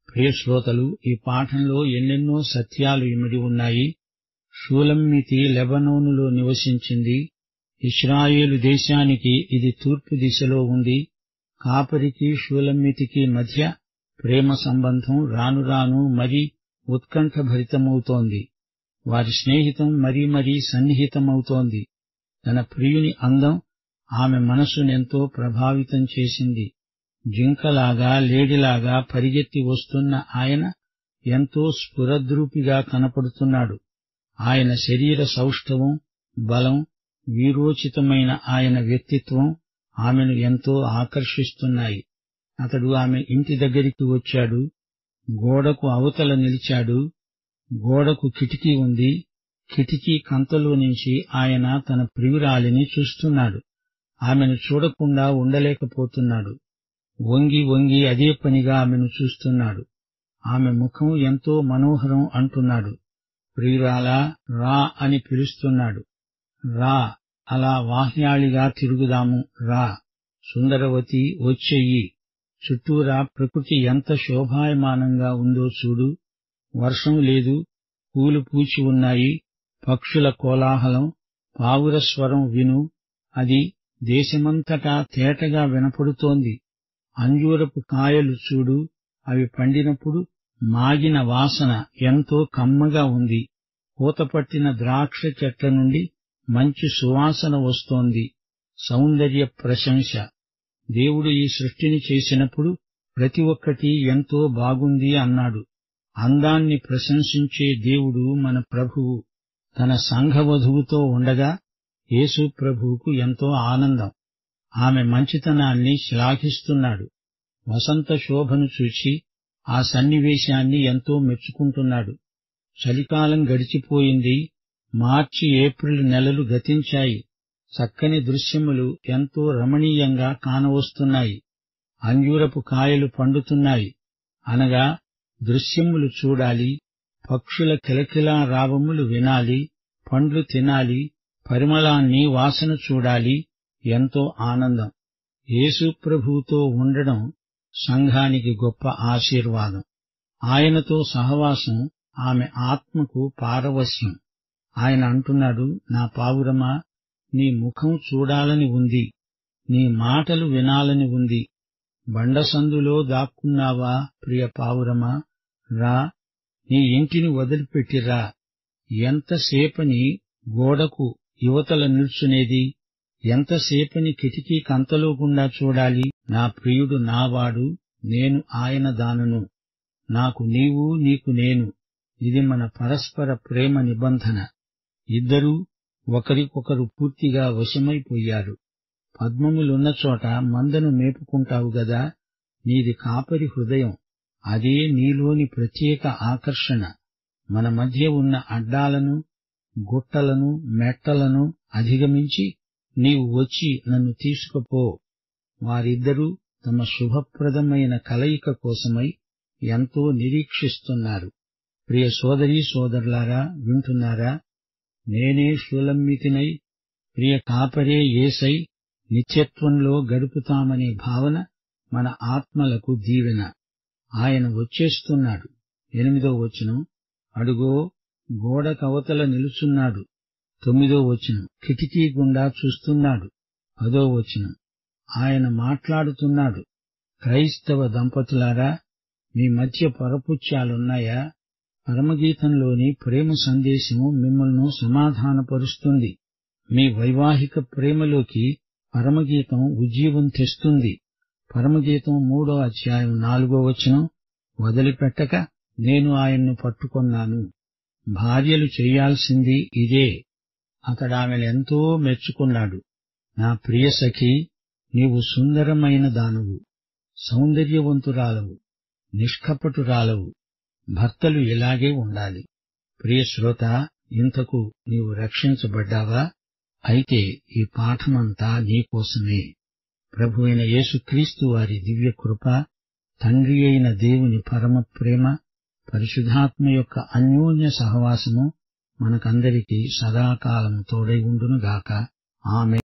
ప్రియ శ్రోతలు ఈ పాఠంలో ఎన్నెన్నో సత్యాలు ఇమిడి ఉన్నాయి షూలమ్మితి లెబనోనులో నివసించింది ఇస్రాయేలు దేశానికి ఇది తూర్పు దిశలో ఉంది కాపరికి షూలమ్మితికి మధ్య ప్రేమ సంబంధం రాను రాను మరీ ఉత్కంఠభరితమవుతోంది వారి స్నేహితం మరీ మరీ సన్నిహితమవుతోంది తన ప్రియుని అందం ఆమె మనసునెంతో ప్రభావితం చేసింది జింకలాగా లేడిలాగా పరిగెత్తి వస్తున్న ఆయన ఎంతో స్ఫురద్రూపిగా కనపడుతున్నాడు ఆయన శరీర సౌష్ఠవం బలం వీరోచితమైన ఆయన వ్యక్తిత్వం ఆమెను ఎంతో ఆకర్షిస్తున్నాయి అతడు ఆమె ఇంటి దగ్గరికి వచ్చాడు గోడకు అవతల నిలిచాడు గోడకు కిటికీ ఉంది కిటికీ కంతలో నుంచి ఆయన తన ప్రియురాలిని చూస్తున్నాడు ఆమెను చూడకుండా ఉండలేకపోతున్నాడు వంగి వంగి అదే పనిగా ఆమెను చూస్తున్నాడు ఆమె ముఖం ఎంతో మనోహరం అంటున్నాడు ప్రియురాలా రా అని పిలుస్తున్నాడు రా అలా వాహ్యాళిగా తిరుగుదాము రా సుందరవతి వచ్చెయ్యి చుట్టూరా ప్రకృతి ఎంత శోభాయమానంగా ఉందో చూడు వర్షం లేదు పూలు పూచి ఉన్నాయి పక్షుల కోలాహలం పావుర స్వరం విను అది దేశమంతటా తేటగా వినపడుతోంది అంజూరపు కాయలు చూడు అవి పండినప్పుడు మాగిన వాసన ఎంతో కమ్మగా ఉంది పూతపట్టిన ద్రాక్ష చెట్ల నుండి మంచి సువాసన వస్తోంది సౌందర్య ప్రశంస దేవుడు ఈ సృష్టిని చేసినప్పుడు ప్రతి ఒక్కటి ఎంతో బాగుంది అన్నాడు అందాన్ని ప్రశంసించే దేవుడు మన ప్రభువు తన సంఘవధువుతో ఉండగా యేసు ప్రభువుకు ఎంతో ఆనందం ఆమె మంచితనాన్ని శ్లాఘిస్తున్నాడు వసంత శోభను చూచి ఆ సన్నివేశాన్ని ఎంతో మెచ్చుకుంటున్నాడు చలికాలం గడిచిపోయింది మార్చి ఏప్రిల్ నెలలు గతించాయి చక్కని దృశ్యములు ఎంతో రమణీయంగా కానవస్తున్నాయి అంజూరపు కాయలు పండుతున్నాయి అనగా దృశ్యములు చూడాలి పక్షుల కిలకిలా రావములు వినాలి పండ్లు తినాలి పరిమళాన్ని వాసన చూడాలి ఎంతో ఆనందం యేసు ప్రభువుతో ఉండడం సంఘానికి గొప్ప ఆశీర్వాదం ఆయనతో సహవాసం ఆమె ఆత్మకు పారవశ్యం ఆయన అంటున్నాడు నా పావురమా నీ ముఖం చూడాలని ఉంది నీ మాటలు వినాలని ఉంది బండసందులో దాక్కున్నావా ప్రియ పావురమా రా నీ ఇంటిని వదిలిపెట్టిరా ఎంతసేపని గోడకు యువతల నిల్చునేది ఎంతసేపని కిటికీ కంతలో గుండా చూడాలి నా ప్రియుడు నావాడు నేను ఆయన దానను నాకు నీవు నీకు నేను ఇది మన పరస్పర ప్రేమ నిబంధన ఇద్దరూ ఒకరికొకరు పూర్తిగా వశమైపోయారు పద్మములున్న చోట మందను మేపుకుంటావు గదా నీది కాపరి హృదయం అదే నీలోని ప్రత్యేక ఆకర్షణ మన మధ్య ఉన్న అడ్డాలను గుట్టలను మెట్టలను అధిగమించి నీవు వచ్చి నన్ను తీసుకుపో వారిద్దరూ తమ శుభప్రదమైన కలయిక కోసమై ఎంతో నిరీక్షిస్తున్నారు ప్రియ సోదరీ సోదరులారా వింటున్నారా నేనే షూలమ్మితినై ప్రియ కాపరే ఏసై నిత్యత్వంలో గడుపుతామనే భావన మన ఆత్మలకు దీవెన ఆయన వచ్చేస్తున్నాడు ఎనిమిదో వచనం అడుగో గోడ కవతల నిలుచున్నాడు తొమ్మిదో వచనం కిటికీ గుండా చూస్తున్నాడు పదో వచనం ఆయన మాట్లాడుతున్నాడు క్రైస్తవ దంపతులారా మీ మధ్య పరపుత్యాలున్నాయా పరమగీతంలోని ప్రేమ సందేశము మిమ్మల్ని సమాధానపరుస్తుంది మీ వైవాహిక ప్రేమలోకి పరమగీతం ఉజ్జీవం తెస్తుంది పరమగీతం మూడో అధ్యాయం నాలుగో వచనం వదిలిపెట్టక నేను ఆయన్ను పట్టుకొన్నాను భార్యలు చేయాల్సింది ఇదే అతడామెనెంతో మెచ్చుకున్నాడు నా ప్రియ సఖి నీవు సుందరమైన దానవు సౌందర్యవంతురాలవు నిష్కపటురాలవు భర్తలు ఇలాగే ఉండాలి ప్రియ శ్రోత ఇంతకు నీవు రక్షించబడ్డావా అయితే ఈ పాఠమంతా నీకోసమే ప్రభు అయిన యేసుక్రీస్తు వారి దివ్య కృప తండ్రి అయిన దేవుని పరమ ప్రేమ పరిశుధాత్మ యొక్క అన్యోన్య సహవాసము మనకందరికీ సదాకాలం తోడై ఉండునుగాక ఆమె